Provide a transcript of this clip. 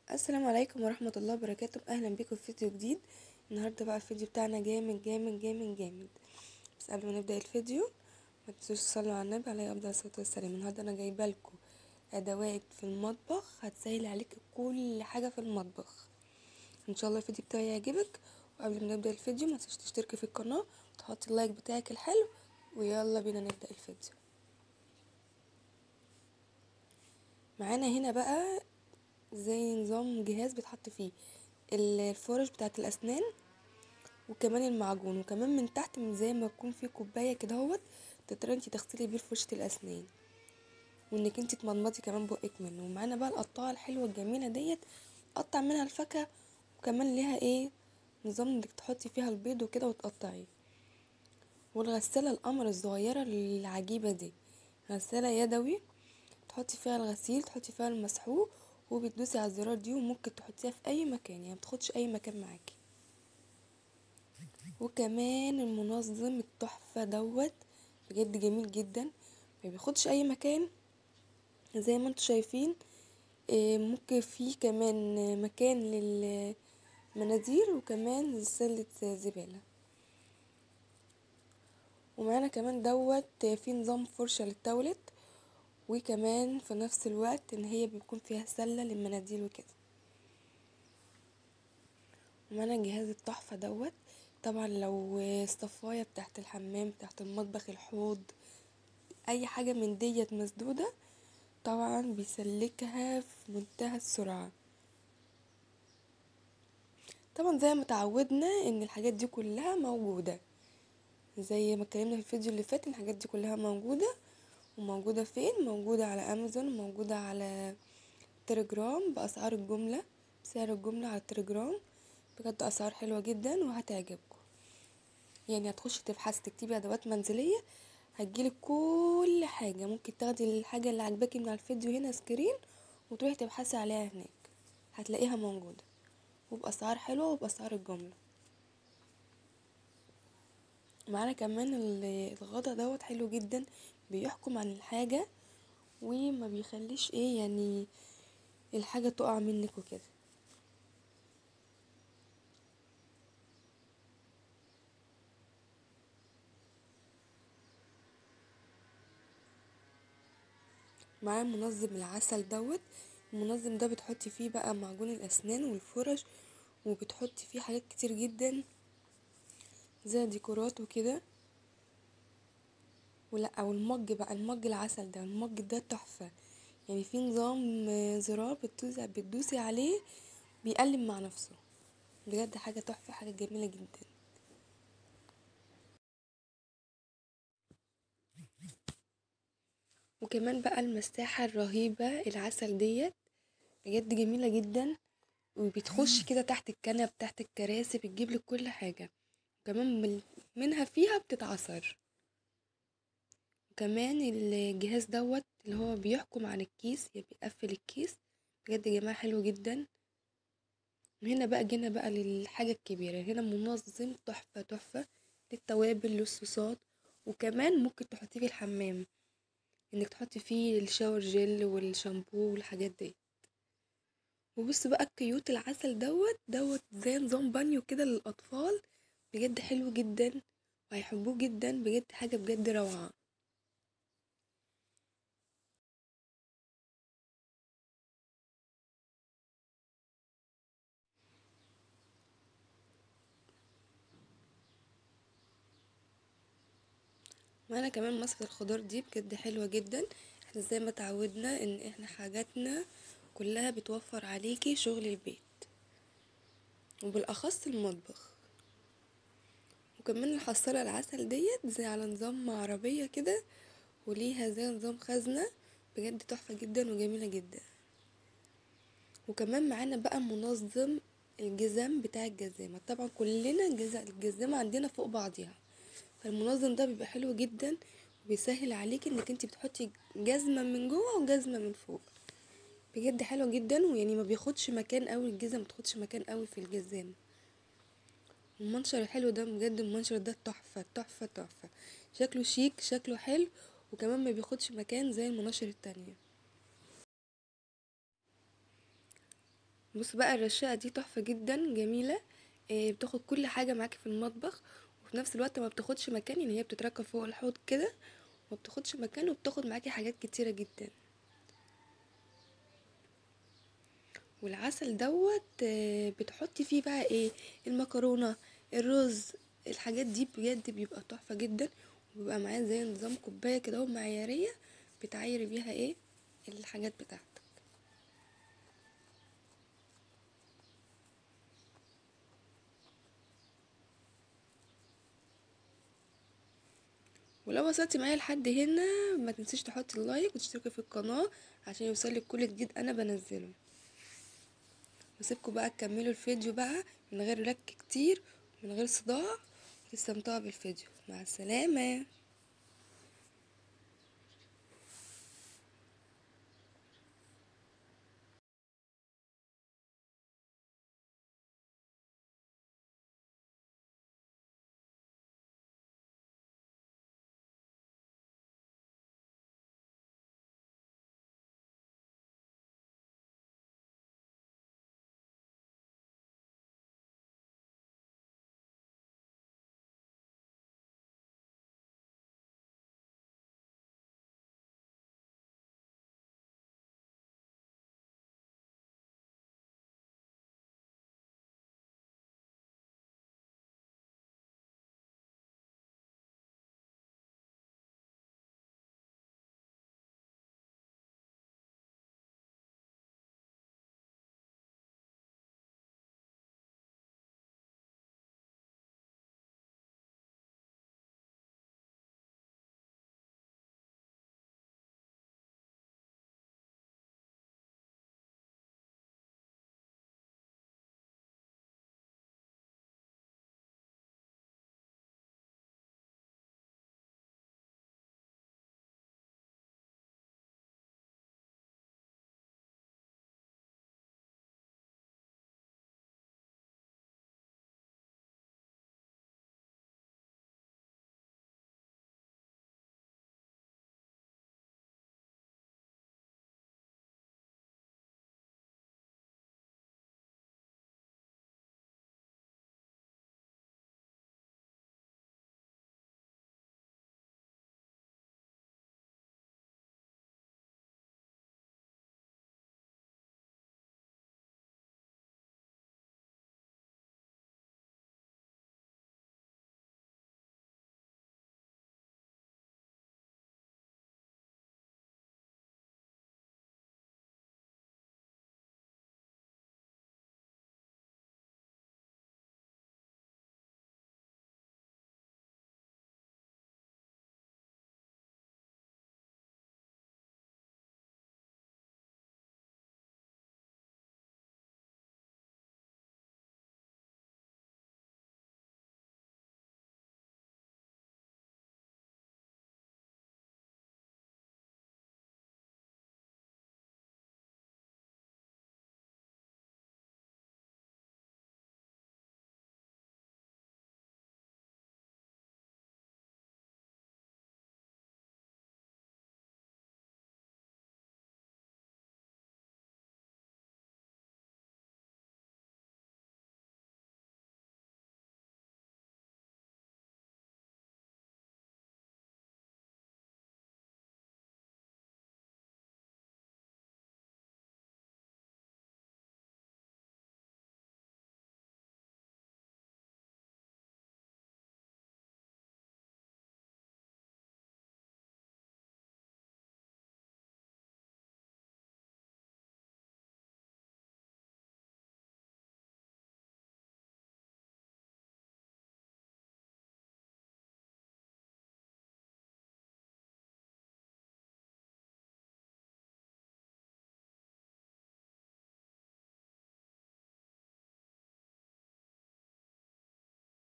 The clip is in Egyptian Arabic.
السلام عليكم ورحمة الله وبركاته أهلا بكم في فيديو جديد النهاردة بقى الفيديو بتاعنا جامد جامد جامد جامد بس قبل ما نبدأ الفيديو ما تنسوش تصلوا على النبي عليه أفضل الصلاة والسلام النهاردة أنا جايبة لكم أدوات في المطبخ هتسهل عليك كل حاجة في المطبخ إن شاء الله الفيديو بتاعي يعجبك وقبل ما نبدأ الفيديو ما تنسوش تشتركي في القناة وتحطي اللايك بتاعك الحلو ويلا بينا نبدأ الفيديو معانا هنا بقى زي نظام جهاز بيتحط فيه الفرش بتاعت الاسنان وكمان المعجون وكمان من تحت من زي ما يكون في كوبايه كده اهوت تقدري انتي تغسلي بيه فرشه الاسنان وانك انتي تمضمضي كمان بقك منه ومعانا بقى القطاعه الحلوه الجميله ديت قطع منها الفاكهه وكمان ليها ايه نظام انك تحطي فيها البيض وكده وتقطعيه والغساله القمر الصغيره العجيبه دي غساله يدوي تحطي فيها الغسيل تحطي فيها المسحوق وبتدوسي على الزرار دي وممكن تحطيها في اي مكان يعني متاخدش اي مكان معاكي وكمان المنظم التحفة دوت بجد جميل جدا ما بياخدش اي مكان زي ما انتوا شايفين ممكن فيه كمان مكان للمناديل وكمان سلة زبالة ومعانا كمان دوت في نظام فرشة للتواليت وكمان في نفس الوقت ان هي بيكون فيها سلة للمناديل وكده ومعانا جهاز التحفة دوت طبعا لو الصفاية بتاعت الحمام بتاعت المطبخ الحوض اي حاجة من ديت مسدودة طبعا بيسلكها في منتهى السرعة طبعا زي ما تعودنا ان الحاجات دي كلها موجودة زي ما اتكلمنا في الفيديو اللي فات الحاجات دي كلها موجوده وموجودة فين موجودة على امازون وموجودة على تليجرام باسعار الجملة بسعر الجملة على التليجرام بجد اسعار حلوة جدا وهتعجبكم يعني هتخشي تبحثي تكتبي ادوات منزلية هتجيلك كل حاجة ممكن تاخدي الحاجة اللي عجباكي من على الفيديو هنا سكرين وتروحي تبحثي عليها هناك هتلاقيها موجودة وباسعار حلوة وباسعار الجملة معانا كمان الغطا دوت حلو جدا بيحكم عن الحاجة وما بيخليش ايه يعني الحاجة تقع منك وكده معاه منظم العسل دوت المنظم ده بتحطي فيه بقى معجون الاسنان والفرش وبتحطي فيه حاجات كتير جدا زي ديكورات وكده ولا او المج بقى المج العسل ده المج ده تحفه يعني في نظام زرار بتدوسي بتدوسي عليه بيقلب مع نفسه بجد حاجه تحفه حاجه جميله جدا وكمان بقى المساحه الرهيبه العسل ديت بجد جميله جدا وبتخش كده تحت الكنب تحت الكراسي بتجيب لك كل حاجه وكمان منها فيها بتتعصر وكمان الجهاز دوت اللي هو بيحكم عن الكيس يعني بيقفل الكيس بجد يا جماعه حلو جدا وهنا بقى جينا بقى للحاجه الكبيره هنا منظم تحفه تحفه للتوابل للصوصات وكمان ممكن تحطيه في الحمام انك تحطي فيه الشاور جل والشامبو والحاجات دي وبص بقى الكيوت العسل دوت دوت زي نظام بانيو كده للاطفال بجد حلو جدا وهيحبوه جدا بجد حاجه بجد روعه معانا كمان مصفى الخضار دي بجد حلوة جدا احنا زي ما تعودنا ان احنا حاجاتنا كلها بتوفر عليكي شغل البيت وبالاخص المطبخ وكمان الحصالة العسل ديت زي على نظام عربية كده وليها زي نظام خزنة بجد تحفة جدا وجميلة جدا وكمان معانا بقى منظم الجزم بتاع الجزامة طبعا كلنا الجزامة عندنا فوق بعضيها فالمنظم ده بيبقى حلو جدا وبيسهل عليكي انك انت بتحطي جزمة من جوه وجزمة من فوق بجد حلو جدا ويعني ما بياخدش مكان قوي الجزم متاخدش مكان قوي في الجزام المنشر الحلو ده بجد المنشر ده تحفة تحفة تحفة شكله شيك شكله حلو وكمان ما بياخدش مكان زي المناشر التانية بص بقى الرشاقة دي تحفة جدا جميلة آه، بتاخد كل حاجة معاكي في المطبخ وفي نفس الوقت ما بتاخدش مكان يعني هي بتتركب فوق الحوض كده ما بتاخدش مكان وبتاخد معاكي حاجات كتيرة جدا والعسل دوت آه، بتحطي فيه بقى ايه المكرونة الرز الحاجات دي بجد بيبقى تحفة جدا وبيبقى معاه زي نظام كوباية كده اهو معيارية بتعايري بيها ايه الحاجات بتاعتك ولو وصلتي معايا لحد هنا ما تنسيش تحطي اللايك وتشتركي في القناة عشان يوصلك كل جديد انا بنزله وسيبكم بقى تكملوا الفيديو بقى من غير رك كتير من غير صداع وتستمتعوا بالفيديو مع السلامة